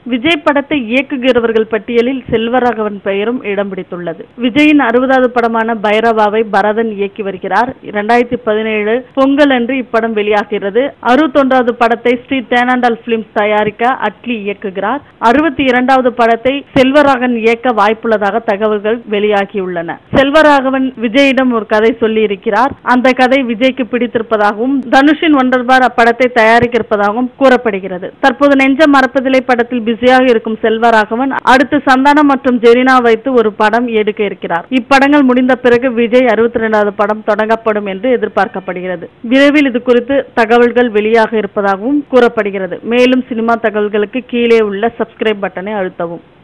விஜய் படத்தை இயக்குகிறவர்கள் பட்டியலில் செல்வராகவன் பெயரும் இடம் பிடித்துள்ளது விஜயின் அறுபதாவது படமான பைரவாவை பரதன் இயக்கி வருகிறார் இரண்டாயிரத்தி பதினேழு பொங்கல் அன்று இப்படம் வெளியாகிறது அறுபத்தொன்றாவது படத்தை ஸ்ரீ தேனாண்டால் பிலிம்ஸ் தயாரிக்க அட்லி இயக்குகிறார் அறுபத்தி இரண்டாவது படத்தை செல்வராகவன் இயக்க வாய்ப்புள்ளதாக தகவல்கள் வெளியாகியுள்ளன செல்வராகவன் விஜயிடம் ஒரு கதை சொல்லி இருக்கிறார் அந்த கதை விஜய்க்கு பிடித்திருப்பதாகவும் தனுஷின் ஒன்றர் பார் அப்படத்தை தயாரிக்க இருப்பதாகவும் கூறப்படுகிறது தற்போது நெஞ்ச மறப்பதில்லை படத்தில் பிஸியாக இருக்கும் செல்வராகவன் அடுத்து சந்தானம் மற்றும் ஜெரினா வைத்து ஒரு படம் எடுக்க இருக்கிறார் இப்படங்கள் முடிந்த பிறகு விஜய் அறுபத்தி இரண்டாவது படம் தொடங்கப்படும் என்று எதிர்பார்க்கப்படுகிறது விரைவில் இது குறித்து தகவல்கள் வெளியாக இருப்பதாகவும் கூறப்படுகிறது மேலும் சினிமா தகவல்களுக்கு கீழே உள்ள சப்ஸ்கிரைப் பட்டனை அழுத்தவும்